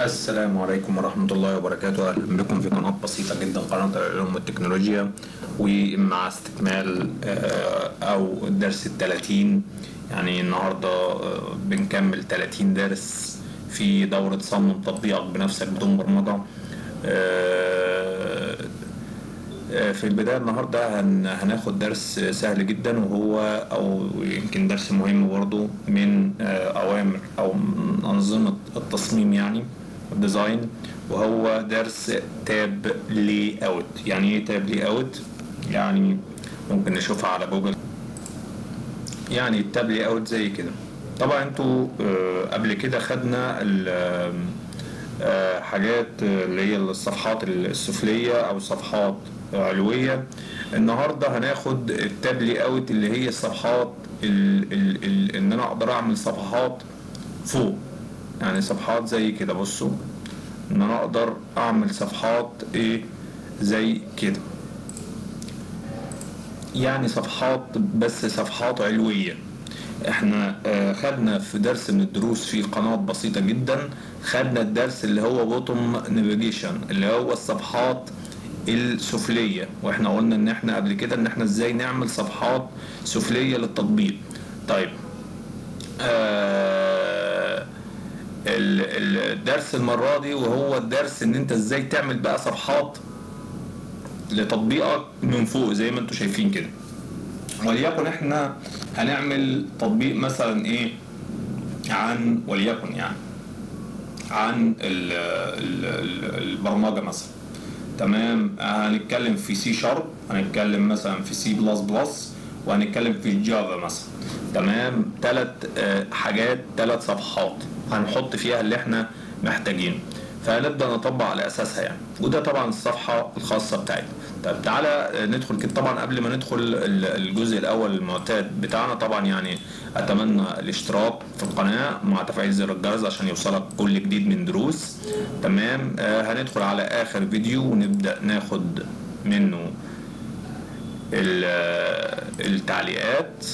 السلام عليكم ورحمة الله وبركاته أهلا بكم في قناة بسيطة جدا قناة العلوم والتكنولوجيا ومع استكمال آه، أو الدرس التلاتين يعني النهاردة آه، بنكمل تلاتين درس في دورة صمم تطبيقك بنفسك بدون برمجة آه، آه، في البداية النهاردة هن- هناخد درس سهل جدا وهو أو يمكن درس مهم برضه من آه، أوامر أو من أنظمة التصميم يعني الديزاين وهو درس تاب لي اوت يعني ايه تاب لي اوت يعني ممكن نشوفها على جوجل يعني التاب لي اوت زي كده طبعا انتوا آه، قبل كده خدنا ال- آه، حاجات آه، اللي هي الصفحات السفلية او صفحات علوية النهاردة هناخد التاب لي اوت اللي هي الصفحات ال ال ال ان انا اقدر اعمل صفحات فوق يعني صفحات زي كده بصوا ان انا اقدر اعمل صفحات ايه زي كده يعني صفحات بس صفحات علوية احنا آه، خدنا في درس من الدروس في قناة بسيطة جدا خدنا الدرس اللي هو بوتوم نافيجيشن اللي هو الصفحات السفلية واحنا قلنا ان احنا قبل كده ان احنا ازاي نعمل صفحات سفلية للتطبيق طيب آه ال- ال- الدرس المرة دي وهو الدرس ان انت ازاي تعمل بقى صفحات لتطبيقك من فوق زي ما انتم شايفين كده وليكن احنا هنعمل تطبيق مثلا ايه عن وليكن يعني عن ال ال ال البرمجة مثلا تمام هنتكلم في سي شارب هنتكلم مثلا في سي بلس بلس وهنتكلم في جافا مثلا تمام ثلاث حاجات ثلاث صفحات هنحط فيها اللي احنا محتاجينه فهنبدا نطبق على اساسها يعني وده طبعا الصفحه الخاصه بتاعتنا طب تعالى آه، ندخل كده طبعا قبل ما ندخل ال- الجزء الاول المعتاد بتاعنا طبعا يعني اتمنى الاشتراك في القناه مع تفعيل زر الجرس عشان يوصلك كل جديد من دروس تمام آه هندخل على اخر فيديو ونبدا ناخد منه ال- آه، التعليقات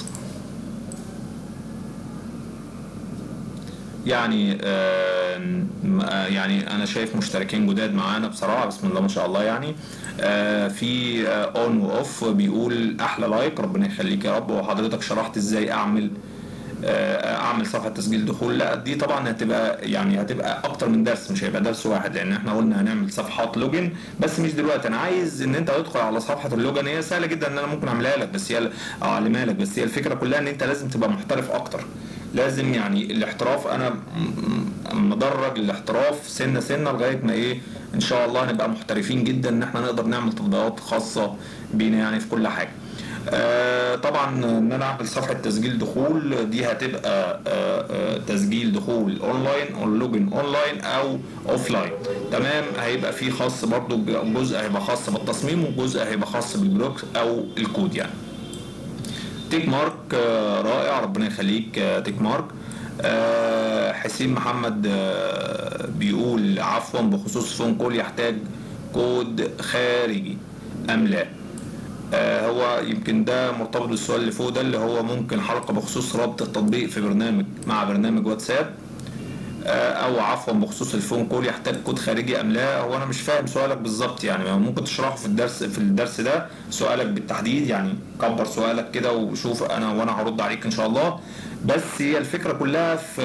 يعني آه، م- آه، يعني انا شايف مشتركين جداد معانا بصراحه بسم الله ما شاء الله يعني آه، في اون واوف بيقول احلى لايك ربنا يخليك يا رب وحضرتك شرحت ازاي اعمل آه، اعمل صفحه تسجيل دخول لا دي طبعا هتبقى يعني هتبقى اكتر من درس مش هيبقى درس واحد لان احنا قلنا هنعمل صفحات لوجن بس مش دلوقتي انا عايز ان انت تدخل على صفحه اللوجن هي سهله جدا ان انا ممكن اعملها لك بس هي او اعلمها لك بس هي الفكره كلها ان انت لازم تبقى محترف اكتر لازم يعني الاحتراف انا م- م- مدرج الاحتراف سنه سنه لغايه ما ايه ان شاء الله نبقى محترفين جدا ان احنا نقدر نعمل تطبيقات خاصه بينا يعني في كل حاجه آه، طبعا ان انا اعمل صفحه تسجيل دخول دي هتبقى آه، آه، تسجيل دخول اونلاين او لوجن اونلاين او اوفلاين تمام هيبقى في خاص برضو جزء هيبقى خاص بالتصميم وجزء هيبقى خاص بالبلوك او الكود يعني تيك مارك آه، رائع ربنا يخليك آه، تيك مارك آه، حسين محمد آه، بيقول عفوا بخصوص فون كول يحتاج كود خارجي ام لا آه، هو يمكن ده مرتبط بالسؤال اللي فوق ده اللي هو ممكن حلقة بخصوص ربط التطبيق في برنامج مع برنامج واتساب آه، او عفوا بخصوص الفون كول يحتاج كود خارجي ام لا هو انا مش فاهم سؤالك بالظبط يعني ممكن تشرحه في الدرس في الدرس ده سؤالك بالتحديد يعني كبر سؤالك كده وشوف انا وانا هرد عليك ان شاء الله بس هي الفكره كلها في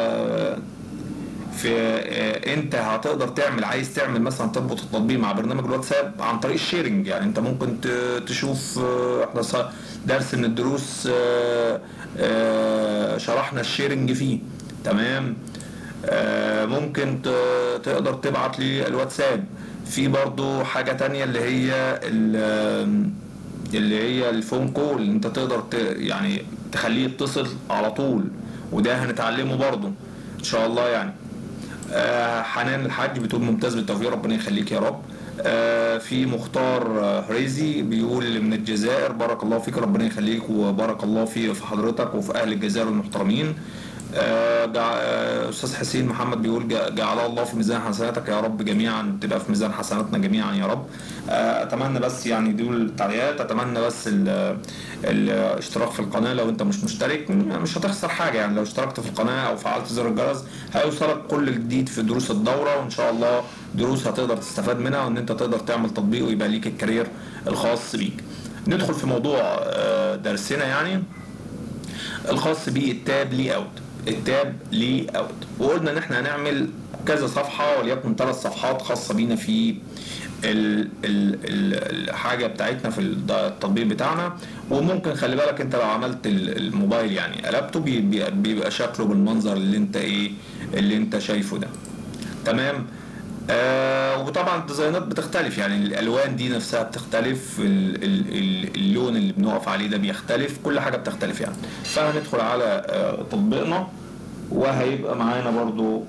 في آه، انت هتقدر تعمل عايز تعمل مثلا تربط التطبيق مع برنامج الواتساب عن طريق الشيرنج يعني انت ممكن ت- تشوف آه، احنا ص- درس من الدروس آه، آه، شرحنا الشيرنج فيه تمام آه، ممكن ت- تقدر تبعت لي الواتساب في برضو حاجة تانية اللي هي ال- اللي هي الفون كول انت تقدر ت... يعني تخليه يتصل على طول وده هنتعلمه برضو ان شاء الله يعني آه، حنان الحاج بتقول ممتاز بالتوفيق ربنا يخليك يا رب آه، في مختار آه، هريزي بيقول من الجزائر بارك الله فيك ربنا يخليك وبارك الله في في حضرتك وفي اهل الجزائر المحترمين آه، جع- آه، استاذ حسين محمد بيقول جع- جعل الله في ميزان حسناتك يا رب جميعا تبقى في ميزان حسناتنا جميعا يا رب آه، اتمنى بس يعني دول التعليقات اتمنى بس ال- الاشتراك في القناه لو انت مش مشترك م- مش هتخسر حاجه يعني لو اشتركت في القناه او فعلت زر الجرس هيوصلك كل جديد في دروس الدوره وان شاء الله دروس هتقدر تستفاد منها وان انت تقدر تعمل تطبيق ويبقى ليك الكارير الخاص بيك ندخل في موضوع آه، درسنا يعني الخاص بالتاب لي اوت التاب لي اوت وقلنا ان احنا هنعمل كذا صفحه وليكن ثلاث صفحات خاصه بينا في ال ال ال الحاجه بتاعتنا في الد- التطبيق بتاعنا وممكن خلي بالك انت لو عملت ال- الموبايل يعني قلبته بي- بي- بيبقى شكله بالمنظر اللي انت ايه اللي انت شايفه ده تمام آه وطبعا الديزاينات بتختلف يعني الالوان دي نفسها بتختلف ال ال ال اللون اللي بنقف عليه ده بيختلف كل حاجه بتختلف يعني فهندخل على آه تطبيقنا وهيبقى معانا برضو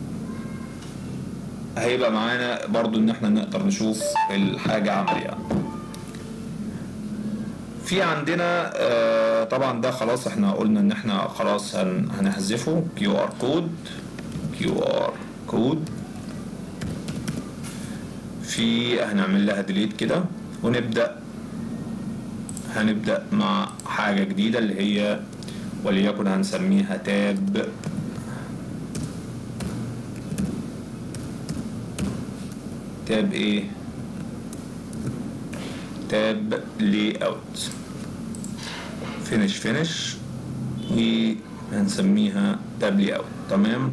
هيبقى معانا برضو ان احنا نقدر نشوف الحاجه عمل يعني في عندنا آه طبعا ده خلاص احنا قلنا ان احنا خلاص هن هنحذفه كيو ار كود كيو ار كود في هنعمل لها ديليت كده ونبدا هنبدا مع حاجه جديده اللي هي وليكن هنسميها تاب تاب ايه تاب لي اوت فينش فينش وهنسميها تاب لي اوت تمام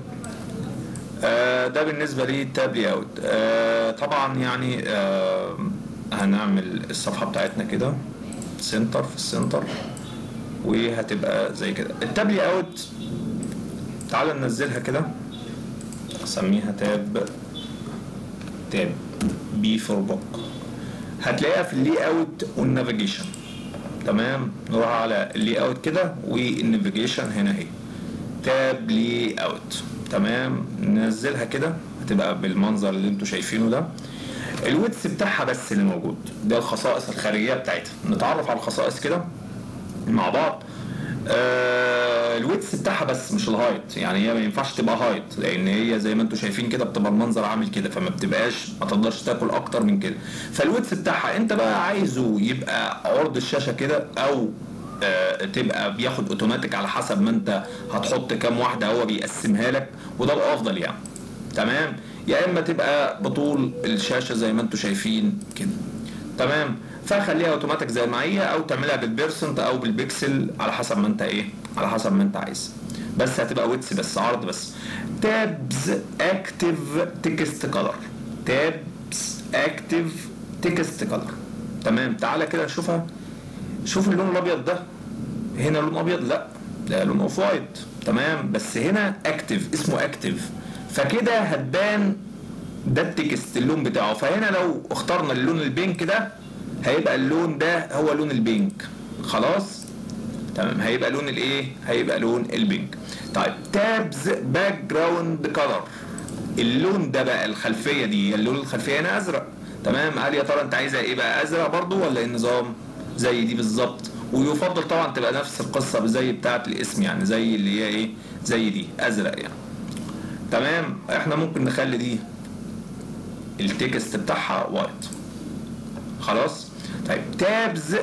آه، ده بالنسبة لي تاب لي اوت آه، طبعا يعني آه، هنعمل الصفحة بتاعتنا كده سنتر في السنتر وهتبقى زي كده التاب لي اوت تعال ننزلها كده اسميها تاب تاب بي فور بوك هتلاقيها في اللي اوت والنافيجيشن تمام نروح على اللي اوت كده والنافيجيشن هنا اهي تاب لي اوت تمام ننزلها كده هتبقى بالمنظر اللي انتوا شايفينه ده الويتس بتاعها بس اللي موجود ده الخصائص الخارجيه بتاعتها نتعرف على الخصائص كده مع بعض آه الويتس بتاعها بس مش الهايت يعني هي ما ينفعش تبقى هايت لان هي زي ما انتم شايفين كده بتبقى المنظر عامل كده فما بتبقاش ما تقدرش تاكل اكتر من كده فالويتس بتاعها انت بقى عايزه يبقى عرض الشاشه كده او آه تبقى بياخد اوتوماتيك على حسب ما انت هتحط كام واحده هو بيقسمها لك وده الافضل يعني تمام يا اما تبقى بطول الشاشه زي ما انتم شايفين كده تمام فخليها اوتوماتيك زي ما هي او تعملها بالبيرسنت او بالبيكسل على حسب ما انت ايه على حسب ما انت عايز بس هتبقى ويتس بس عرض بس تابز اكتيف تكست كلر تابز اكتيف تكست كلر تمام تعالى كده نشوفها شوف اللون الابيض ده هنا لون ابيض لا ده لون اوف وايت تمام بس هنا اكتيف اسمه اكتيف فكده هتبان ده التكست اللون بتاعه فهنا لو اخترنا اللون البينك ده هيبقى اللون ده هو لون البينك خلاص تمام هيبقى لون الايه هيبقى لون البينك طيب تابز باك جراوند كلر اللون ده بقى الخلفيه دي اللون الخلفيه هنا ازرق تمام قال يا ترى انت عايزها ايه بقى ازرق برضو ولا ايه النظام زي دي بالظبط ويفضل طبعا تبقى نفس القصه زي بتاعه الاسم يعني زي اللي هي ايه زي دي ازرق يعني تمام احنا ممكن نخلي دي التكست بتاعها وايت خلاص طيب تابز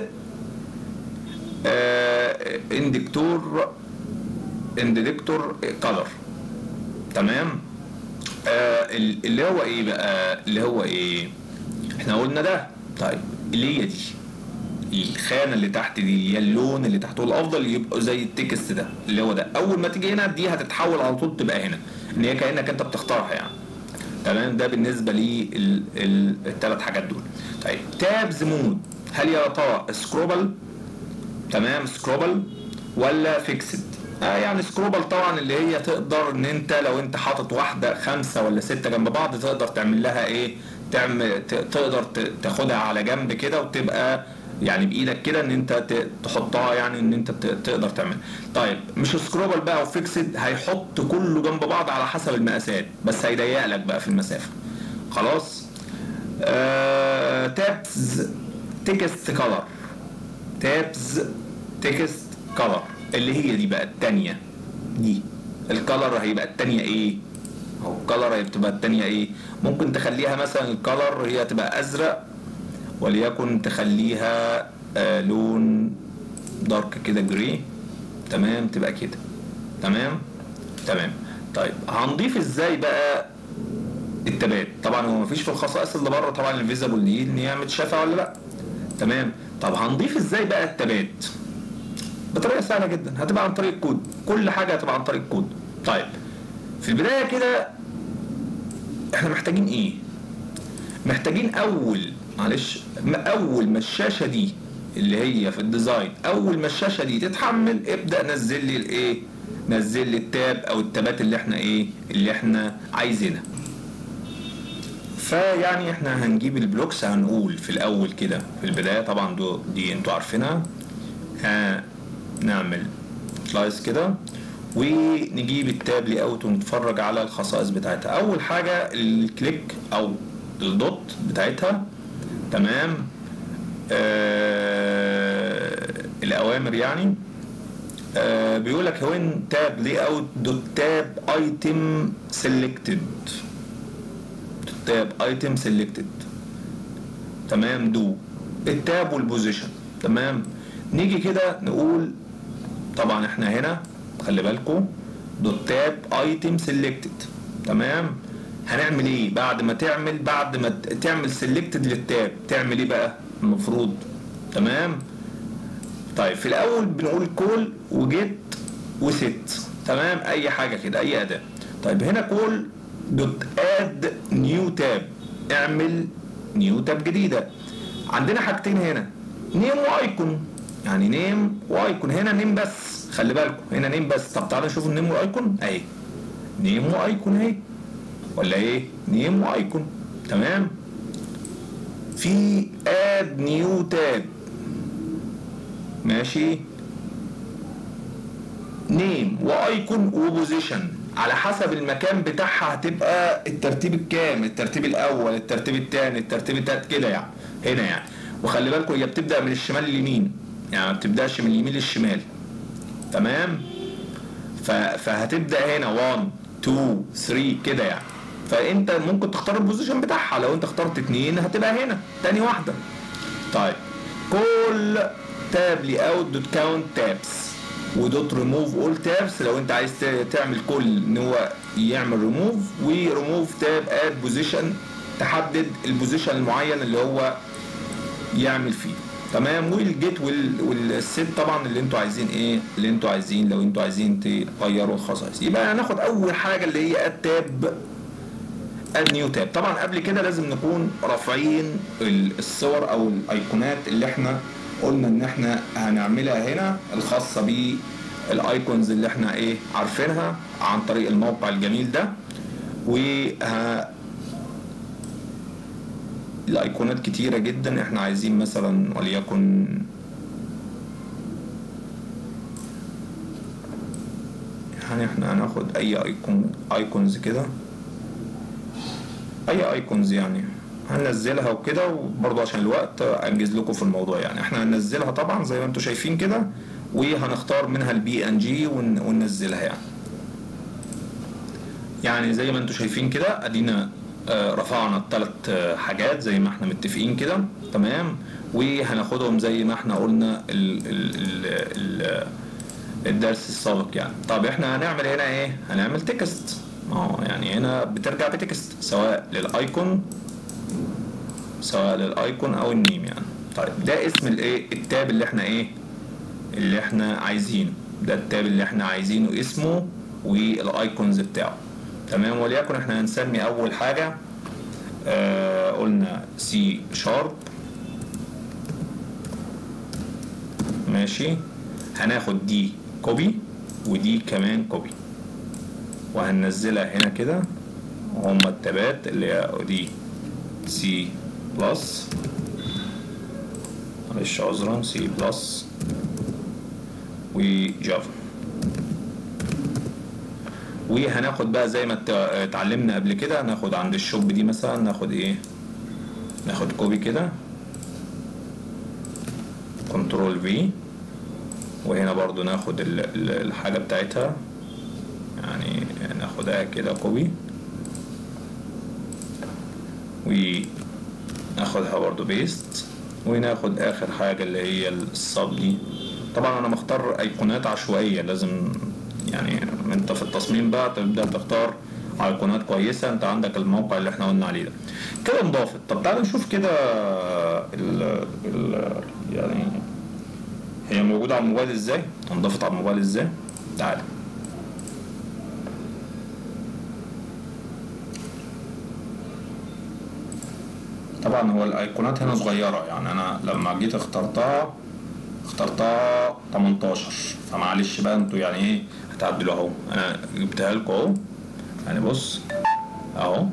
آه اندكتور اندكتور كلر تمام آه اللي هو ايه بقى اللي هو ايه احنا قلنا ده طيب اللي هي دي الخانه اللي تحت دي اللي هي اللون اللي تحته الافضل يبقى زي التكست ده اللي هو ده اول ما تيجي هنا دي هتتحول على طول تبقى هنا ان هي كانك انت بتختارها يعني تمام ده بالنسبه للثلاث حاجات دول طيب تابز مود هل يا ترى سكروبل تمام سكروبل ولا فيكسد آه يعني سكروبل طبعا اللي هي تقدر ان انت لو انت حاطط واحده خمسه ولا سته جنب بعض تقدر تعمل لها ايه تعمل تقدر تاخدها على جنب كده وتبقى يعني بايدك كده ان انت تحطها يعني ان انت تقدر تعمل طيب مش سكروبل بقى وفيكسد هيحط كله جنب بعض على حسب المقاسات بس هيضيق لك بقى في المسافه خلاص آه تابز تكست كلر تابز تكست كلر اللي هي دي بقى الثانيه دي الكالر هيبقى التانية ايه او الكالر هتبقى التانية ايه ممكن تخليها مثلا الكالر هي تبقى ازرق وليكن تخليها آه لون دارك كده جري تمام تبقى كده تمام تمام طيب هنضيف ازاي بقى التبات طبعا هو مفيش في الخصائص اللي بره طبعا الفيزابل دي ان هي متشافه ولا لا تمام طب هنضيف ازاي بقى التبات بطريقه سهله جدا هتبقى عن طريق الكود كل حاجه هتبقى عن طريق الكود طيب في البدايه كده احنا محتاجين ايه محتاجين اول معلش اول ما الشاشه دي اللي هي في الديزاين اول ما الشاشه دي تتحمل ابدا نزل لي الايه نزل لي التاب او التابات اللي احنا ايه اللي احنا عايزينها فيعني احنا هنجيب البلوكس هنقول في الاول كده في البدايه طبعا دو دي انتوا عارفينها هنعمل سلايس كده ونجيب التاب لي اوت ونتفرج على الخصائص بتاعتها اول حاجه الكليك او الدوت بتاعتها تمام آه الاوامر يعني آه بيقول لك وين تاب لي اوت دوت تاب ايتم سيلكتد تاب ايتم سيلكتد تمام دو التاب والبوزيشن تمام نيجي كده نقول طبعا احنا هنا خلي بالكم دوت تاب ايتم سيلكتد تمام هنعمل ايه بعد ما تعمل بعد ما تعمل سيلكتد للتاب تعمل ايه بقى المفروض تمام طيب في الاول بنقول كول وجيت وست تمام اي حاجه كده اي اداه طيب هنا كول دوت اد نيو تاب اعمل نيو تاب جديده عندنا حاجتين هنا نيم وايكون يعني نيم وايكون هنا نيم بس خلي بالكم هنا نيم بس طب تعالوا نشوف النيم والايكون اهي نيم وايكون اهي ولا ايه نيم وايكون تمام في اد نيو تاب ماشي نيم وايكون وبوزيشن على حسب المكان بتاعها هتبقى الترتيب الكام الترتيب الاول الترتيب الثاني الترتيب الثالث كده يعني هنا يعني وخلي بالكم هي بتبدا من الشمال لليمين يعني ما بتبداش من اليمين للشمال تمام فهتبدا هنا 1 2 3 كده يعني فانت ممكن تختار البوزيشن بتاعها لو انت اخترت اتنين هتبقى هنا تاني واحده طيب كل تاب لي اوت دوت كاونت تابس ودوت ريموف اول تابس لو انت عايز تعمل كل ان هو يعمل ريموف وريموف تاب اد بوزيشن تحدد البوزيشن المعين اللي هو يعمل فيه تمام والجيت والست طبعا اللي انتوا عايزين ايه اللي انتوا عايزين لو انتوا عايزين تغيروا الخصائص يبقى هناخد اول حاجه اللي هي اد تاب اد نيو تاب طبعا قبل كده لازم نكون رافعين الصور او الايقونات اللي احنا قلنا ان احنا هنعملها هنا الخاصه بالايكونز اللي احنا ايه عارفينها عن طريق الموقع الجميل ده و الايقونات كتيره جدا احنا عايزين مثلا وليكن يعني احنا هناخد اي ايكون ايكونز كده اي ايكونز يعني هننزلها وكده وبرضه عشان الوقت انجز لكم في الموضوع يعني احنا هننزلها طبعا زي ما انتم شايفين كده وهنختار منها البي ان جي وننزلها يعني يعني زي ما انتم شايفين كده ادينا رفعنا الثلاث حاجات زي ما احنا متفقين كده تمام وهناخدهم زي ما احنا قلنا ال ال ال الدرس السابق يعني طب احنا هنعمل هنا ايه هنعمل تكست ما هو يعني هنا بترجع بتكست سواء للايكون سواء للايكون او النيم يعني طيب ده اسم الايه التاب اللي احنا ايه اللي احنا عايزينه ده التاب اللي احنا عايزينه اسمه والايكونز بتاعه تمام وليكن احنا هنسمي اول حاجه آه قلنا سي شارب ماشي هناخد دي كوبي ودي كمان كوبي وهننزلها هنا كده هما التابات اللي هي دي سي بلس معلش عذرا سي بلس وجافا وهناخد بقى زي ما اتعلمنا قبل كده هناخد عند الشوب دي مثلا ناخد ايه ناخد كوبي كده كنترول في وهنا برضو ناخد ال ال الحاجة بتاعتها يعني ناخدها كده كوبي وناخدها برضو بيست وناخد اخر حاجة اللي هي الصب دي طبعا انا مختار ايقونات عشوائية لازم يعني انت في التصميم بقى تبدأ تختار ايقونات كويسة انت عندك الموقع اللي احنا قلنا عليه ده كده انضافت طب تعالى نشوف كده ال ال يعني هي موجودة على الموبايل ازاي انضافت على الموبايل ازاي تعالى طبعا هو الايقونات هنا صغيرة يعني انا لما جيت اخترتها اخترتها 18 فمعلش بقى انتوا يعني ايه هتعدلوا اهو انا جبتها لكم اهو يعني بص اهو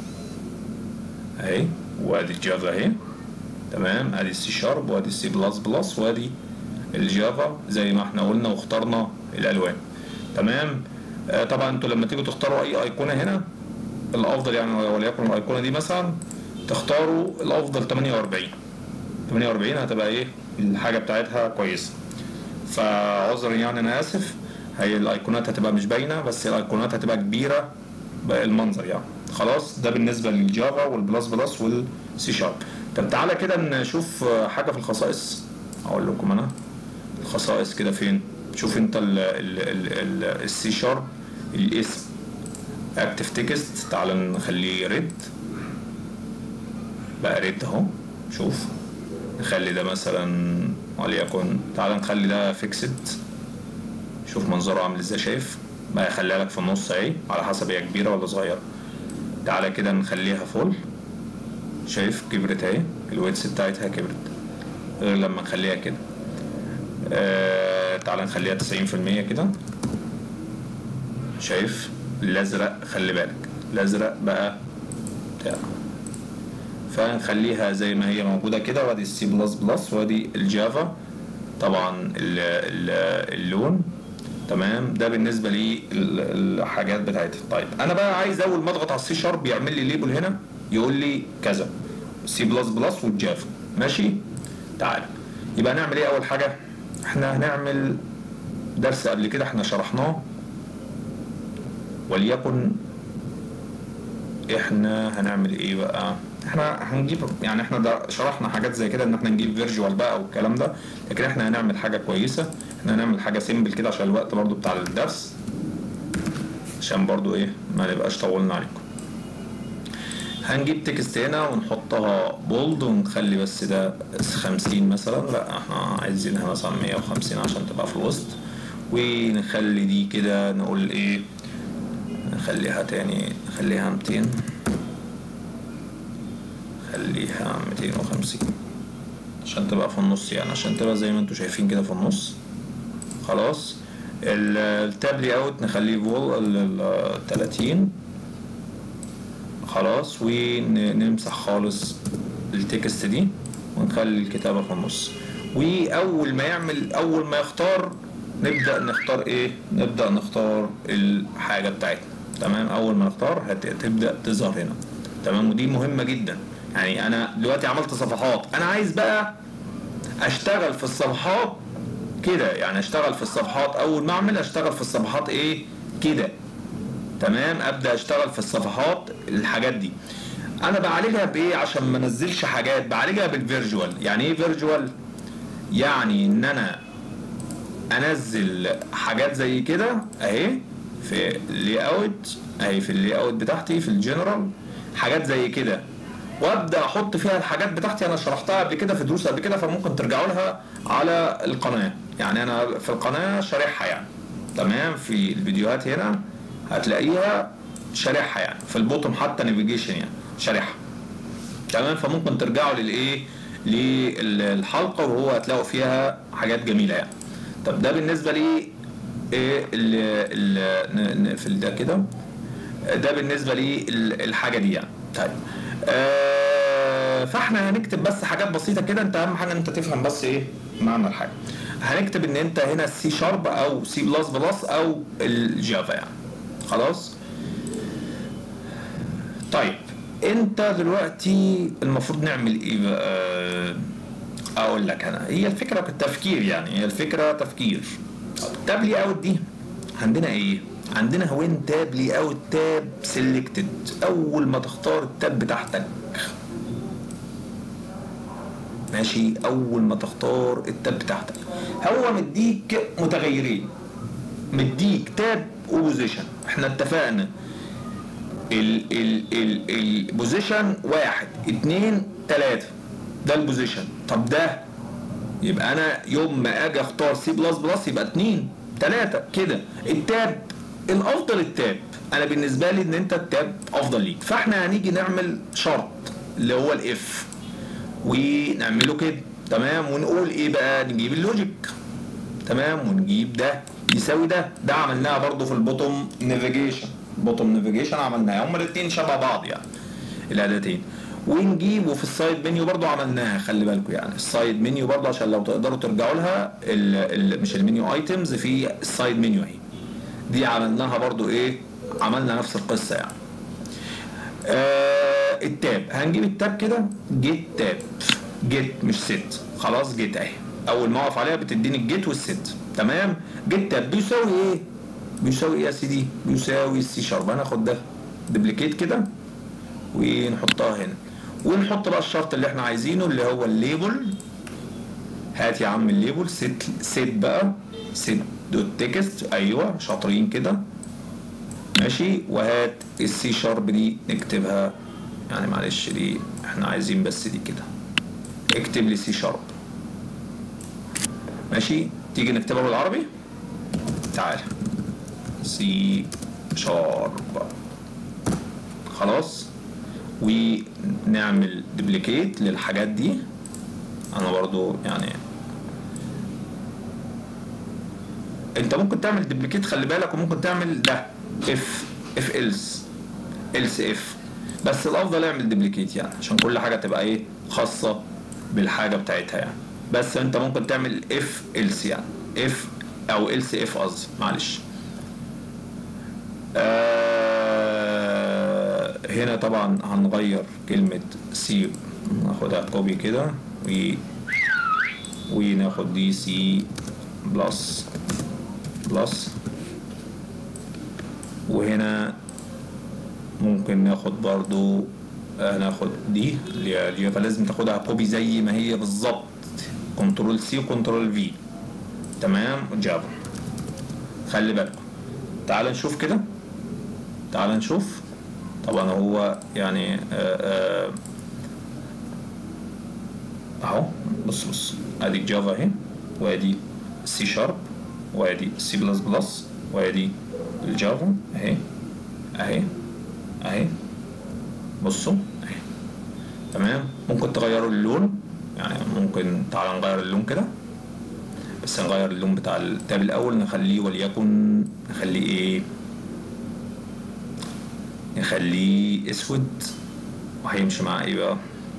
اهي وادي الجافا اهي تمام ادي السي شارب وادي السي بلس بلس وادي الجافا زي ما احنا قلنا واخترنا الالوان تمام آه طبعا انتوا لما تيجوا تختاروا اي ايقونه هنا الافضل يعني وليكن الايقونه دي مثلا تختاروا الافضل 48 48 هتبقى ايه الحاجه بتاعتها كويسه فعذرا يعني انا اسف هي الايقونات هتبقى مش باينه بس الايقونات هتبقى كبيره المنظر يعني خلاص ده بالنسبه للجافا والبلس بلس والسي شارب طب تعالى كده نشوف حاجه في الخصائص اقول لكم انا الخصائص كده فين شوف انت السي شارب الاسم اكتف تكست تعال نخليه ريد بقى ريد اهو شوف نخلي ده مثلا وليكن تعال نخلي ده فيكسد شوف منظره عامل ازاي شايف بقى يخليها لك في النص اهي على حسب هي كبيره ولا صغيره تعالى كده نخليها فول شايف كبرت اهي الويتس بتاعتها كبرت غير لما نخليها كده آه تعالى نخليها 90% كده شايف الازرق خلي بالك الازرق بقى بتاع فنخليها زي ما هي موجوده كده وادي السي بلس بلس وادي الجافا طبعا ال ال اللون تمام ده بالنسبه للحاجات بتاعتها طيب انا بقى عايز اول ما اضغط على السي شارب يعمل لي ليبل هنا يقول لي كذا سي بلس بلس والجافا ماشي تعال يبقى نعمل ايه اول حاجه احنا هنعمل درس قبل كده احنا شرحناه وليكن احنا هنعمل ايه بقى احنا هنجيب يعني احنا ده شرحنا حاجات زي كده ان احنا نجيب فيرجوال بقى والكلام ده لكن احنا هنعمل حاجه كويسه احنا هنعمل حاجه سيمبل كده عشان الوقت برضو بتاع الدرس عشان برضو ايه ما نبقاش طولنا عليكم هنجيب تكست هنا ونحطها بولد ونخلي بس ده 50 مثلا لا احنا عايزينها مثلا 150 عشان تبقى في الوسط ونخلي دي كده نقول ايه نخليها تاني نخليها 200 خليها 250 عشان تبقى في النص يعني عشان تبقى زي ما انتوا شايفين كده في النص خلاص التاب لي اوت نخليه فول 30 خلاص ونمسح خالص التكست دي ونخلي الكتابة في النص واول ما يعمل اول ما يختار نبدأ نختار ايه نبدأ نختار الحاجة بتاعتنا تمام اول ما نختار هتبدأ تظهر هنا تمام ودي مهمة جدا يعني انا دلوقتي عملت صفحات انا عايز بقى اشتغل في الصفحات كده يعني اشتغل في الصفحات اول ما اعمل اشتغل في الصفحات ايه كده تمام ابدا اشتغل في الصفحات الحاجات دي انا بعالجها بايه عشان ما انزلش حاجات بعالجها بالفيرجوال يعني ايه فيرجوال يعني ان انا انزل حاجات زي كده اهي في اللي اوت اهي في اللي اوت بتاعتي في الجنرال حاجات زي كده وابدا احط فيها الحاجات بتاعتي انا شرحتها قبل كده في دروس قبل كده فممكن ترجعوا لها على القناه يعني انا في القناه شارحها يعني تمام في الفيديوهات هنا هتلاقيها شارحها يعني في البوتوم حتى نافيجيشن يعني شارحها تمام فممكن ترجعوا للايه للحلقه وهو هتلاقوا فيها حاجات جميله يعني طب ده بالنسبه لي ايه ال في ده كده ده بالنسبه لي الحاجه دي يعني طيب آه فاحنا هنكتب بس حاجات بسيطه كده انت اهم حاجه انت تفهم بس ايه معنى الحاجه هنكتب ان انت هنا سي شارب او سي بلس بلس او الجافا يعني خلاص طيب انت دلوقتي المفروض نعمل ايه بقى اقول لك انا هي الفكره التفكير يعني هي الفكره تفكير طب لي اوت دي عندنا ايه عندنا وين تاب لي اوت تاب سيلكتد اول ما تختار التاب بتاعتك ماشي اول ما تختار التاب بتاعتك هو مديك متغيرين مديك تاب وبوزيشن احنا اتفقنا ال ال ال البوزيشن واحد اتنين تلاتة ده البوزيشن طب ده يبقى انا يوم ما اجي اختار سي بلس بلس يبقى اتنين تلاتة كده التاب الافضل التاب انا بالنسبة لي ان انت التاب افضل ليك فاحنا هنيجي نعمل شرط اللي هو الاف ونعمله كده تمام ونقول ايه بقى نجيب اللوجيك تمام ونجيب ده يساوي ده ده عملناها برضو في البوتوم نافيجيشن بوتوم نافيجيشن عملناها هما الاثنين شبه بعض يعني الاداتين ونجيب وفي السايد منيو برضو عملناها خلي بالكم يعني السايد منيو برضو عشان لو تقدروا ترجعوا لها ال ال مش المنيو ايتمز في السايد منيو اهي دي عملناها برضو ايه عملنا نفس القصه يعني آه التاب هنجيب التاب كده جيت تاب جيت مش ست خلاص جيت اهي اول ما اقف عليها بتديني الجيت والست تمام جيت تاب بيساوي ايه بيساوي ايه يا سيدي بيساوي السي شارب هناخد ده دبليكيت كده ونحطها هنا ونحط بقى الشرط اللي احنا عايزينه اللي هو الليبل هات يا عم الليبل ست ست بقى ست دوت تكست ايوه شاطرين كده ماشي وهات السي شارب دي نكتبها يعني معلش دي احنا عايزين بس دي كده اكتب لي سي شارب ماشي تيجي نكتبها بالعربي تعال سي شارب خلاص ونعمل دبليكيت للحاجات دي انا برضو يعني انت ممكن تعمل دبليكيت خلي بالك وممكن تعمل ده اف اف إلس إلس اف بس الافضل اعمل دبليكيت يعني عشان كل حاجه تبقى ايه خاصه بالحاجه بتاعتها يعني بس انت ممكن تعمل اف إلس يعني اف او إلس اف قصدي معلش آه هنا طبعا هنغير كلمة سي ناخدها كوبي كده و وناخد دي سي بلس بلس وهنا ممكن ناخد برضو آه ناخد دي اللي هي فلازم تاخدها كوبي زي ما هي بالظبط كنترول سي وكنترول في تمام جافا خلي بالكم تعال نشوف كده تعال نشوف طبعا هو يعني آه آه اهو بص بص ادي الجافا اهي وادي سي شارب وادي سي بلس بلس وادي الجافا اهي اهي اهي بصوا اهي تمام ممكن تغيروا اللون يعني ممكن تعال نغير اللون كده بس نغير اللون بتاع التاب الاول نخليه وليكن نخليه ايه نخليه اسود وهيمشي مع ايه بقى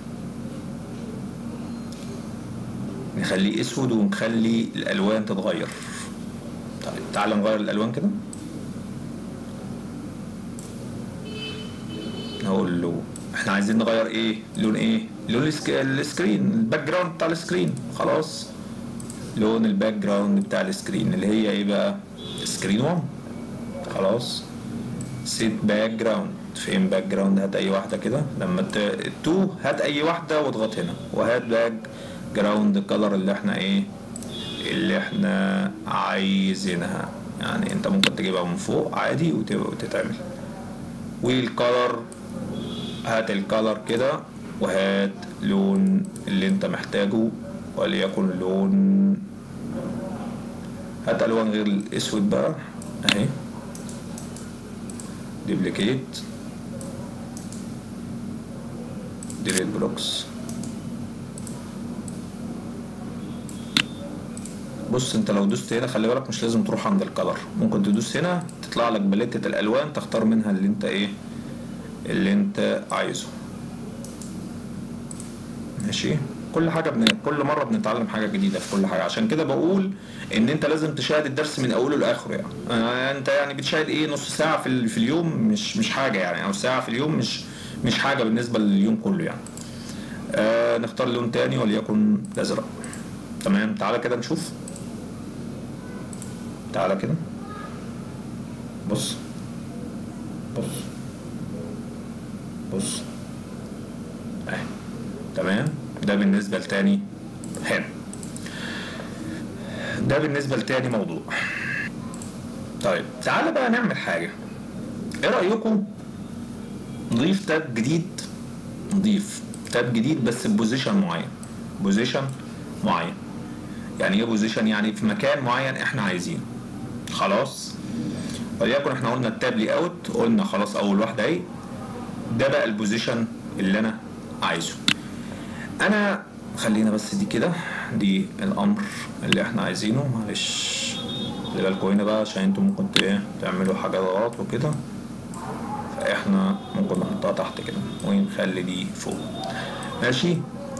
نخليه اسود ونخلي الالوان تتغير طيب تعال نغير الالوان كده نقول له احنا عايزين نغير ايه لون ايه لون السكرين الباك جراوند بتاع السكرين خلاص لون الباك جراوند بتاع السكرين اللي هي ايه بقى سكرين 1 خلاص سيت باك جراوند فين باك جراوند هات اي واحده كده لما تو هات اي واحده واضغط هنا وهات باك جراوند الكلر اللي احنا ايه اللي احنا عايزينها يعني انت ممكن تجيبها من فوق عادي وتتعمل والكلر هات الكلر كده وهات لون اللي انت محتاجه وليكن لون هات الوان غير الاسود بقى اهي ديبليكيت ديليت بلوكس بص انت لو دوست هنا خلي بالك مش لازم تروح عند الكلر ممكن تدوس هنا تطلع لك باليتة الالوان تختار منها اللي انت ايه اللي انت عايزه ماشي كل حاجه بن... كل مره بنتعلم حاجه جديده في كل حاجه عشان كده بقول ان انت لازم تشاهد الدرس من اوله لاخره يعني آه انت يعني بتشاهد ايه نص ساعه في, ال... في اليوم مش مش حاجه يعني او ساعه في اليوم مش مش حاجه بالنسبه لليوم كله يعني آه نختار لون تاني وليكن الازرق تمام تعالى كده نشوف تعالى كده بص بص بص اهي تمام ده بالنسبة لتاني هنا ده بالنسبة لتاني موضوع طيب تعالى بقى نعمل حاجة ايه رأيكم نضيف تاب جديد نضيف تاب جديد بس ببوزيشن معين بوزيشن معين يعني ايه بوزيشن يعني في مكان معين احنا عايزينه خلاص وليكن احنا قلنا التاب لي اوت قلنا خلاص اول واحده اهي ده بقى البوزيشن اللي انا عايزه انا خلينا بس دي كده دي الامر اللي احنا عايزينه معلش خلي بالكوا هنا بقى عشان انتوا ممكن ت- ايه تعملوا حاجات غلط وكده فاحنا ممكن نحطها تحت كده ونخلي دي فوق ماشي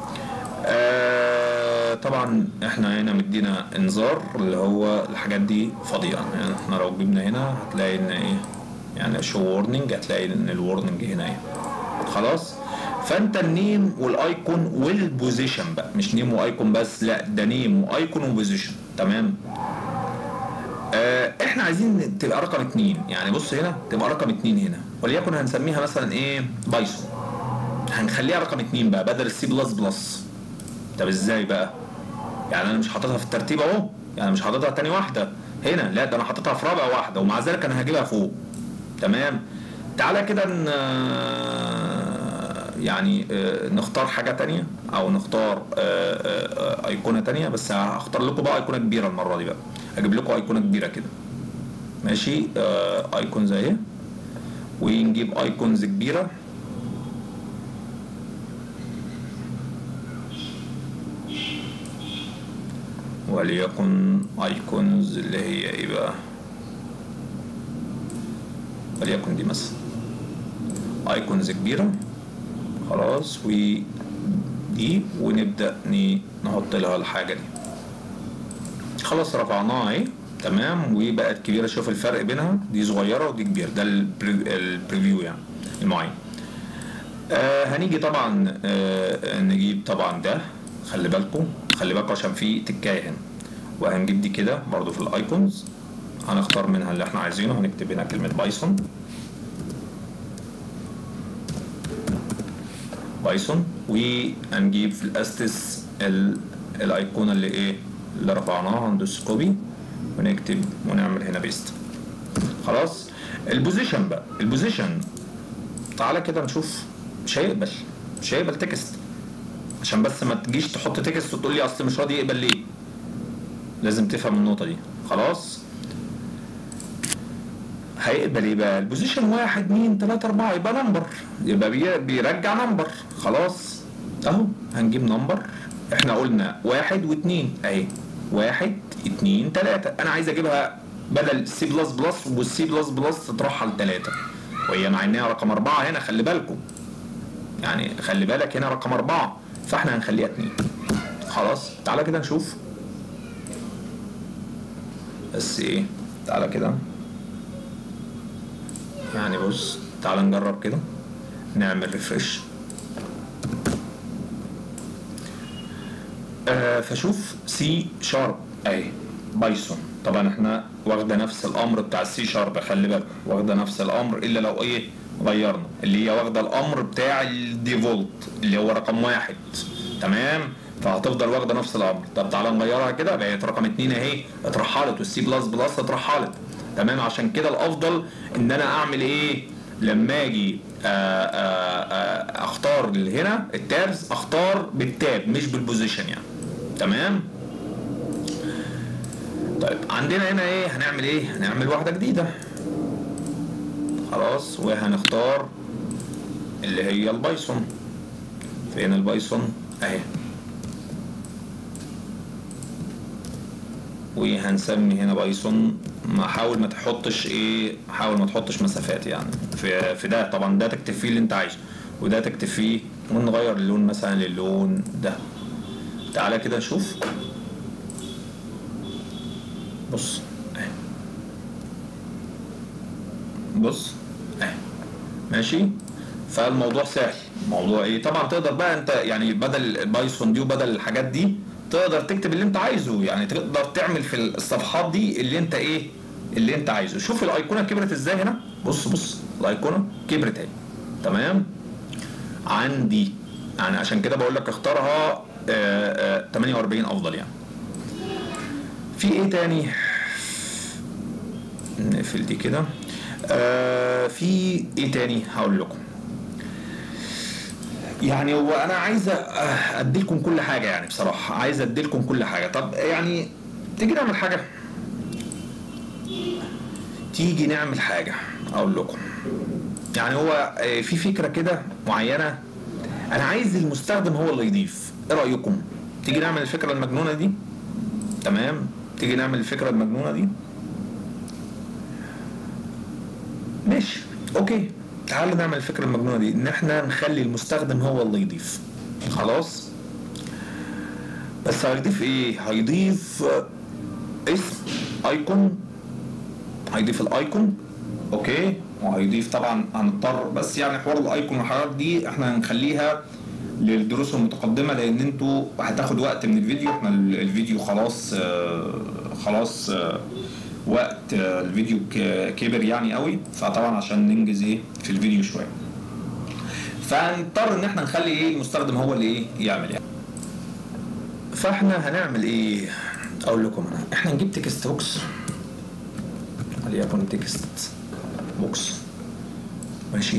آه طبعا احنا هنا مدينا انذار اللي هو الحاجات دي فاضيه يعني احنا لو جبنا هنا هتلاقي ان ايه يعني شو وورنينج هتلاقي ان الورنينج هنا ايه خلاص فانت النيم والايكون والبوزيشن بقى مش نيم وايكون بس لا ده نيم وايكون وبوزيشن تمام آه احنا عايزين تبقى رقم اتنين يعني بص هنا تبقى رقم اتنين هنا وليكن هنسميها مثلا ايه بايثون هنخليها رقم اتنين بقى بدل السي بلس بلس طب ازاي بقى يعني انا مش حاططها في الترتيب اهو يعني مش حاططها تاني واحده هنا لا ده انا حاططها في رابع واحده ومع ذلك انا هجيبها فوق تمام تعالى كده ن... يعني آه، نختار حاجه تانية او نختار آه، آه، آه، ايقونه تانية بس هختار لكم بقى ايقونه كبيره المره دي بقى اجيب لكم ايقونه كبيره كده ماشي آه، ايقونز اهي ونجيب ايقونز كبيره وليكن ايكونز اللي هي ايه بقى وليكن دي مثلا ايكونز كبيرة خلاص ودي ونبدأ ن- نحط لها الحاجة دي خلاص رفعناها اهي تمام وبقت كبيرة شوف الفرق بينها دي صغيرة ودي كبيرة ده البري- البريفيو يعني المعين آه هنيجي طبعا آه نجيب طبعا ده خلي بالكم خلي بالكم عشان في تكايه هنا وهنجيب دي كده برضو في الايكونز هنختار منها اللي احنا عايزينه هنكتب هنا كلمة بايثون بايثون وهنجيب في الاستس ال- الايقونة اللي ايه اللي رفعناها هندوس كوبي ونكتب ونعمل هنا بيست خلاص البوزيشن بقى البوزيشن تعالى كده نشوف مش هيقبل مش هيقبل تكست عشان بس ما تجيش تحط تكست وتقول لي اصل مش راضي يقبل ليه لازم تفهم النقطة دي خلاص هيقبل ايه بقى البوزيشن واحد اتنين تلاتة اربعة يبقى نمبر يبقى بي- بيرجع نمبر خلاص اهو هنجيب نمبر احنا قلنا واحد واتنين اهي واحد اتنين تلاتة انا عايز اجيبها بدل سي بلس بلس والسي بلس بلس تروحها لتلاتة وهي مع انها رقم اربعة هنا خلي بالكم يعني خلي بالك هنا رقم اربعة فاحنا هنخليها اتنين خلاص تعالى كده نشوف بس ايه تعالى كده يعني بص تعالى نجرب كده نعمل ريفرش آه فشوف سي شارب اهي بايثون طبعا احنا واخده نفس الامر بتاع السي شارب خلي بالك واخده نفس الامر الا لو ايه غيرنا اللي هي واخده الامر بتاع الديفولت اللي هو رقم واحد تمام فهتفضل واخده نفس الامر طب تعالى نغيرها كده بقت رقم اتنين اهي اترحلت والسي بلس بلس اترحلت تمام عشان كده الافضل ان انا اعمل ايه لما اجي آه، آه، آه، اختار هنا التابز اختار بالتاب مش بالبوزيشن يعني تمام طيب عندنا هنا ايه هنعمل ايه هنعمل واحده جديده خلاص وهنختار اللي هي البايثون فين البايثون اهي وهنسمي هنا بايثون ما حاول ما تحطش ايه حاول ما تحطش مسافات يعني في في ده طبعا ده تكتب فيه اللي انت عايزه وده تكتب فيه ونغير اللون مثلا للون ده تعالى كده نشوف بص اهي بص اهي ماشي فالموضوع سهل الموضوع ايه طبعا تقدر بقى انت يعني بدل البايثون دي وبدل الحاجات دي تقدر تكتب اللي انت عايزه يعني تقدر تعمل في الصفحات دي اللي انت ايه اللي انت عايزه شوف الايقونه كبرت ازاي هنا بص بص الايقونه كبرت اهي تمام عندي يعني عشان كده بقول لك اختارها آه، آه، 48 افضل يعني في ايه تاني نقفل دي كده آه في ايه تاني هقول لكم يعني هو انا عايز ادي لكم كل حاجه يعني بصراحه عايز ادي لكم كل حاجه طب يعني تيجي نعمل حاجه تيجي نعمل حاجه اقول لكم يعني هو آه، في فكره كده معينه انا عايز المستخدم هو اللي يضيف ايه رايكم تيجي نعمل الفكره المجنونه دي تمام تيجي نعمل الفكره المجنونه دي ماشي اوكي تعالوا نعمل الفكره المجنونه دي ان احنا نخلي المستخدم هو اللي يضيف خلاص بس هيضيف ايه هيضيف اسم ايكون هيضيف الايكون اوكي وهيضيف طبعا هنضطر بس يعني حوار الايكون والحاجات دي احنا هنخليها للدروس المتقدمه لان انتوا هتاخد وقت من الفيديو احنا ال- الفيديو خلاص آه، خلاص آه، وقت آه، الفيديو ك- كبر يعني قوي فطبعا عشان ننجز ايه في الفيديو شويه فهنضطر ان احنا نخلي ايه المستخدم هو اللي ايه يعمل يعني فاحنا هنعمل ايه اقول لكم انا احنا نجيب تكست بوكس وليكن تكست بوكس ماشي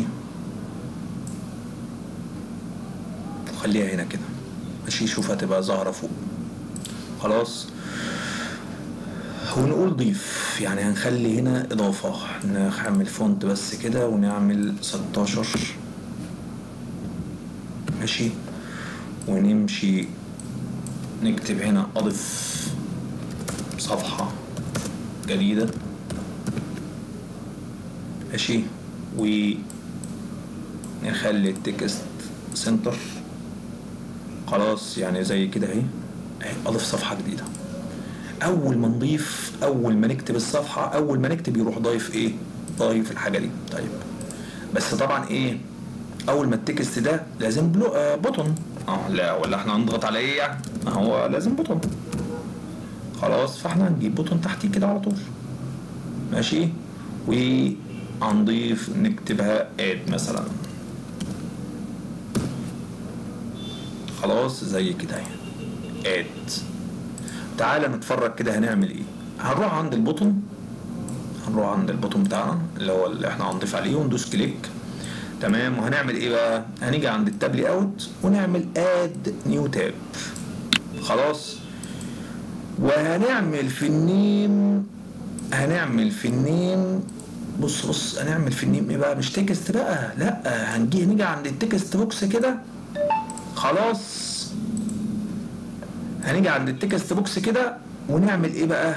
خليها هنا كده ماشي شوف هتبقى ظاهرة فوق خلاص ونقول ضيف يعني هنخلي هنا إضافة نعمل فونت بس كده ونعمل 16 ماشي ونمشي نكتب هنا أضف صفحة جديدة ماشي ونخلي التكست سنتر خلاص يعني زي كده اهي اهي اضيف صفحه جديده اول ما نضيف اول ما نكتب الصفحه اول ما نكتب يروح ضايف ايه ضايف الحاجه دي طيب بس طبعا ايه اول ما التكست ده لازم بلو آه بوتون اه لا ولا احنا هنضغط على ايه يعني ما هو لازم بوتون خلاص فاحنا هنجيب بوتون تحتيه كده على طول ماشي وهنضيف نكتبها اد مثلا خلاص زي كده اهي اد تعالى نتفرج كده هنعمل ايه هنروح عند البوتون هنروح عند البوتون بتاعنا اللي هو اللي احنا هنضيف عليه وندوس كليك تمام وهنعمل ايه بقى هنيجي عند التاب لي اوت ونعمل اد نيو تاب خلاص وهنعمل في النيم هنعمل في النيم بص بص هنعمل في النيم ايه بقى مش تكست بقى لا هنجي نيجي عند التكست بوكس كده خلاص هنيجي عند التكست بوكس كده ونعمل ايه بقى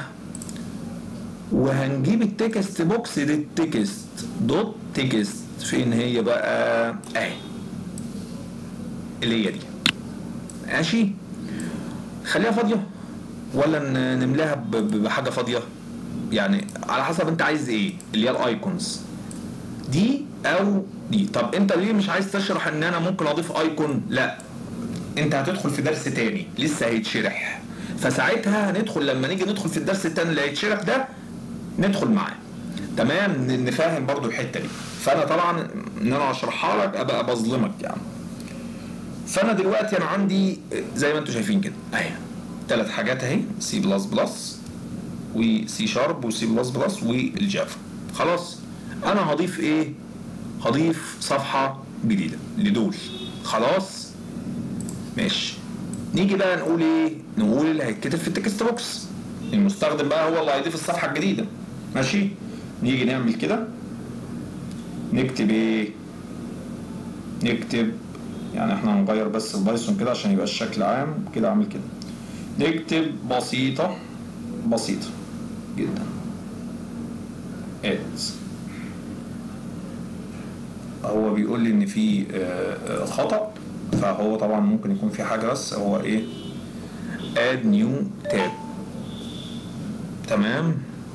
وهنجيب التكست بوكس للتكست دوت تكست فين هي بقى اهي اللي هي دي ماشي خليها فاضيه ولا ن- نملاها ب- ب- بحاجه فاضيه يعني على حسب انت عايز ايه اللي هي الايكونز دي او دي طب انت ليه مش عايز تشرح ان انا ممكن اضيف ايكون لا انت هتدخل في درس تاني لسه هيتشرح فساعتها هندخل لما نيجي ندخل في الدرس التاني اللي هيتشرح ده ندخل معاه تمام ن- نفهم برضو الحته دي فانا طبعا ان انا اشرحها لك ابقى بظلمك يعني فانا دلوقتي انا عندي زي ما انتم شايفين كده اهي ثلاث حاجات اهي سي بلس بلس وسي شارب وسي بلس بلس والجافا خلاص انا هضيف ايه هضيف صفحه جديده لدول خلاص ماشي نيجي بقى نقول ايه نقول اللي هيتكتب في التكست بوكس المستخدم بقى هو اللي هيضيف الصفحه الجديده ماشي نيجي نعمل كده نكتب ايه نكتب يعني احنا هنغير بس البايثون كده عشان يبقى الشكل عام كده عامل كده نكتب بسيطة بسيطة جدا اد هو بيقول لي ان في آه، آه، خطأ فهو طبعا ممكن يكون في حاجة بس هو ايه اد نيو تاب تمام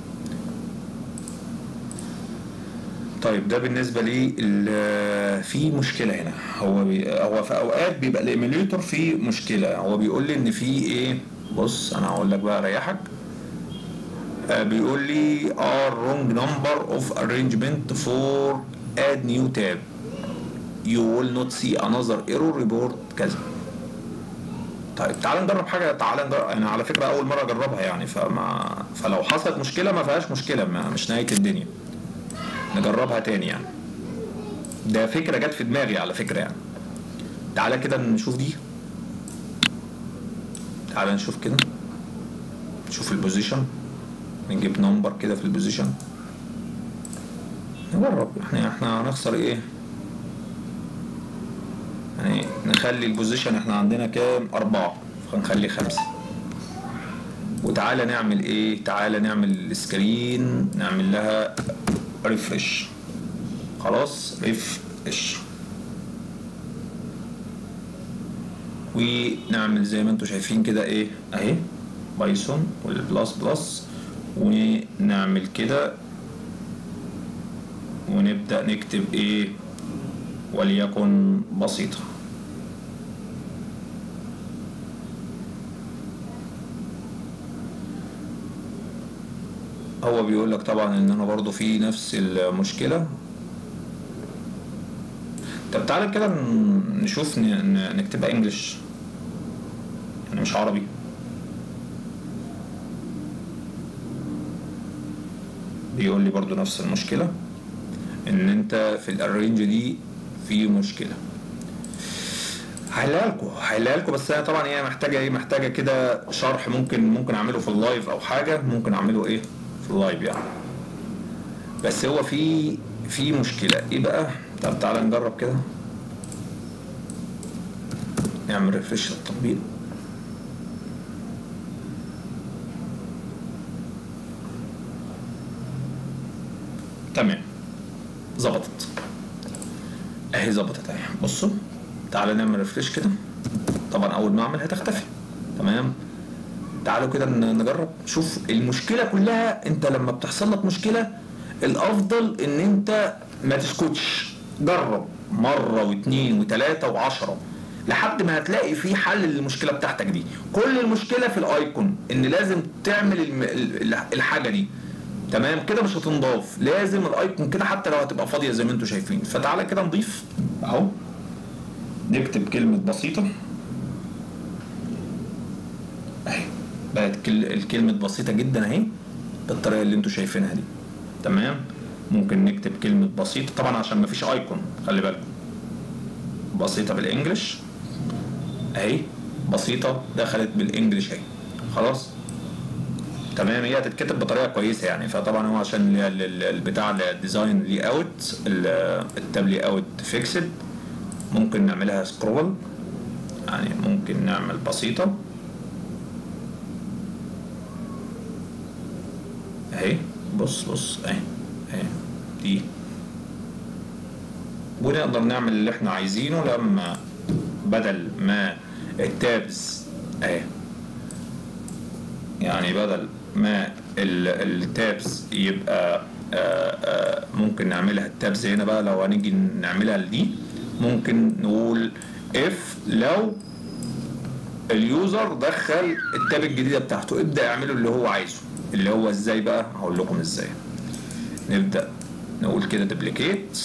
طيب ده بالنسبه لي ال- في مشكله هنا هو بي هو في اوقات بيبقى الايميليتور فيه مشكله هو بيقول لي ان في ايه بص انا هقول لك بقى اريحك آه، بيقول لي are wrong number of arrangement for add new tab you will not see another error report كذا طيب تعال نجرب حاجه تعال نجرب انا على فكره اول مره اجربها يعني فما فلو حصلت مشكله ما فيهاش مشكله ما مش نهايه الدنيا نجربها تاني يعني ده فكره جت في دماغي على فكره يعني تعالى كده نشوف دي تعالى نشوف كده نشوف البوزيشن نجيب نمبر كده في البوزيشن نجرب احنا احنا هنخسر ايه يعني نخلي البوزيشن احنا عندنا كام أربعة فنخلي خمسة وتعالى نعمل ايه تعالى نعمل السكرين نعمل لها ريفرش خلاص ريفرش ونعمل زي ما انتم شايفين كده ايه اهي بايثون والبلس بلس ونعمل كده ونبدأ نكتب ايه وليكن بسيطة هو بيقول لك طبعا ان انا برضو في نفس المشكلة طب تعالى كده ن- نشوف ن- ن- نكتبها انجلش يعني مش عربي بيقول لي برضو نفس المشكلة ان انت في الارينج دي في مشكلة هحلها لكم هحلها لكم بس هي طبعا هي محتاجة ايه محتاجة كده شرح ممكن ممكن اعمله في اللايف او حاجة ممكن اعمله ايه في اللايف يعني بس هو في في مشكلة ايه بقى طب تعالى نجرب كده نعمل ريفرش للتطبيق تمام ظبطت اهي ظبطت اهي بصوا تعالى نعمل ريفرش كده طبعا اول ما اعمل هتختفي تمام تعالوا كده ن- نجرب شوف المشكله كلها انت لما بتحصل لك مشكله الافضل ان انت ما تسكتش جرب مره واثنين وثلاثه وعشرة لحد ما هتلاقي في حل للمشكله بتاعتك دي كل المشكله في الايكون ان لازم تعمل الم- ال- الحاجه دي تمام كده مش هتنضاف لازم الايكون كده حتى لو هتبقى فاضيه زي ما انتم شايفين فتعالى كده نضيف اهو نكتب كلمه بسيطه اهي بقت كل- الكلمه بسيطه جدا اهي بالطريقه اللي انتم شايفينها دي تمام ممكن نكتب كلمه بسيطه طبعا عشان مفيش ايكون خلي بالكم بسيطه بالانجلش اهي بسيطه دخلت بالانجلش اهي خلاص تمام هي هتتكتب بطريقه كويسه يعني فطبعا هو عشان ال- ال- البتاع الديزاين لي اوت التاب لي اوت فيكسد ممكن نعملها سكرول يعني ممكن نعمل بسيطه اهي بص بص اهي اهي دي ونقدر نعمل اللي احنا عايزينه لما بدل ما التابز اهي يعني بدل ما ال- التابز يبقى آه، آه، ممكن نعملها التابز هنا بقى لو هنيجي نعملها لدي ممكن نقول اف لو اليوزر دخل التاب الجديده بتاعته ابدا اعمله اللي هو عايزه اللي هو ازاي بقى هقول لكم ازاي نبدا نقول كده دبليكيت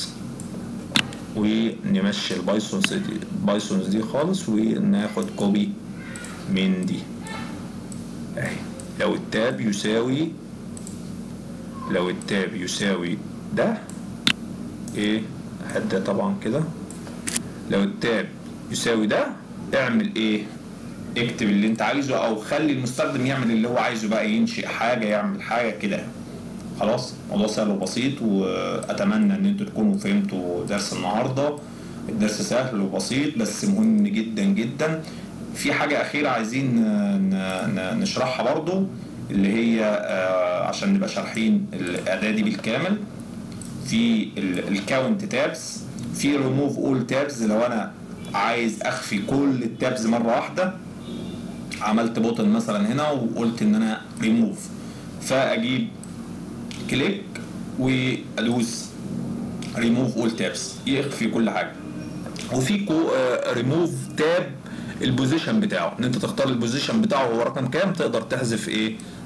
ونمشي البايثونز دي بايثونز دي خالص وناخد كوبي من دي اهي لو التاب يساوي لو التاب يساوي ده ايه هدي طبعا كده لو التاب يساوي ده اعمل ايه اكتب اللي انت عايزه او خلي المستخدم يعمل اللي هو عايزه بقى ينشئ حاجه يعمل حاجه كده خلاص الموضوع سهل وبسيط واتمنى ان انتوا تكونوا فهمتوا درس النهارده الدرس سهل وبسيط بس مهم جدا جدا في حاجه اخيره عايزين ن- ن- نشرحها برضو اللي هي آه، عشان نبقى شارحين الاداه دي بالكامل في الكاونت تابز في ريموف اول تابز لو انا عايز اخفي كل التابز مره واحده عملت بوتن مثلا هنا وقلت ان انا ريموف فاجيب كليك وادوس ريموف اول تابز يخفي كل حاجه وفي ريموف تاب البوزيشن بتاعه ان انت تختار البوزيشن بتاعه هو رقم كام تقدر تحذف ايه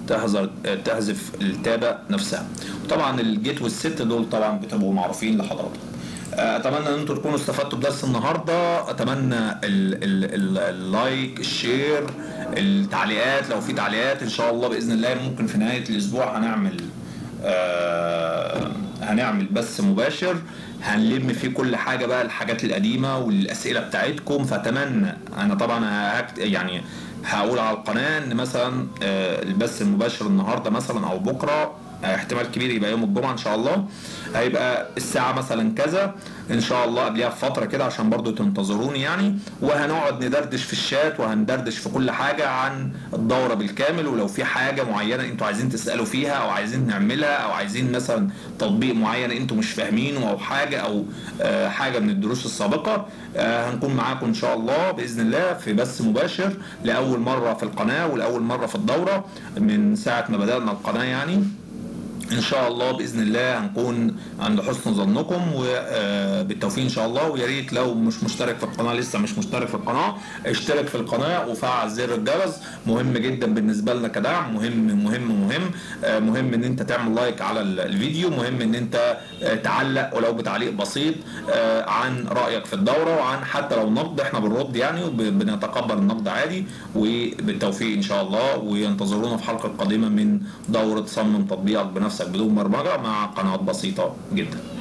تحذر تحذف التابه نفسها طبعا الجيت والست دول طبعا بتبقوا معروفين لحضراتكم اتمنى ان انتم تكونوا استفدتوا بدرس النهارده اتمنى ال ال ال اللايك الشير التعليقات لو في تعليقات ان شاء الله باذن الله ممكن في نهايه الاسبوع هنعمل آه هنعمل بث مباشر هنلم فيه كل حاجه بقى الحاجات القديمه والاسئله بتاعتكم فاتمنى انا طبعا هكت يعني هقول على القناه ان مثلا آه البث المباشر النهارده مثلا او بكره احتمال كبير يبقى يوم الجمعه ان شاء الله هيبقى الساعه مثلا كذا ان شاء الله قبلها بفتره كده عشان برضو تنتظروني يعني وهنقعد ندردش في الشات وهندردش في كل حاجه عن الدوره بالكامل ولو في حاجه معينه انتوا عايزين تسالوا فيها او عايزين نعملها او عايزين مثلا تطبيق معين انتوا مش فاهمينه او حاجه او آه حاجه من الدروس السابقه آه هنكون معاكم ان شاء الله باذن الله في بث مباشر لاول مره في القناه ولاول مره في الدوره من ساعه ما بدانا القناه يعني ان شاء الله باذن الله هنكون عند حسن ظنكم وبالتوفيق ان شاء الله ويا ريت لو مش مشترك في القناه لسه مش مشترك في القناه اشترك في القناه وفعل زر الجرس مهم جدا بالنسبه لنا كدعم مهم مهم مهم مهم ان انت تعمل لايك على الفيديو مهم ان انت تعلق ولو بتعليق بسيط عن رايك في الدوره وعن حتى لو نقد احنا بنرد يعني وبنتقبل النقد عادي وبالتوفيق ان شاء الله وينتظرونا في الحلقه القادمه من دوره صمم تطبيقك بنفسك بدون برمجه مع قنوات بسيطه جدا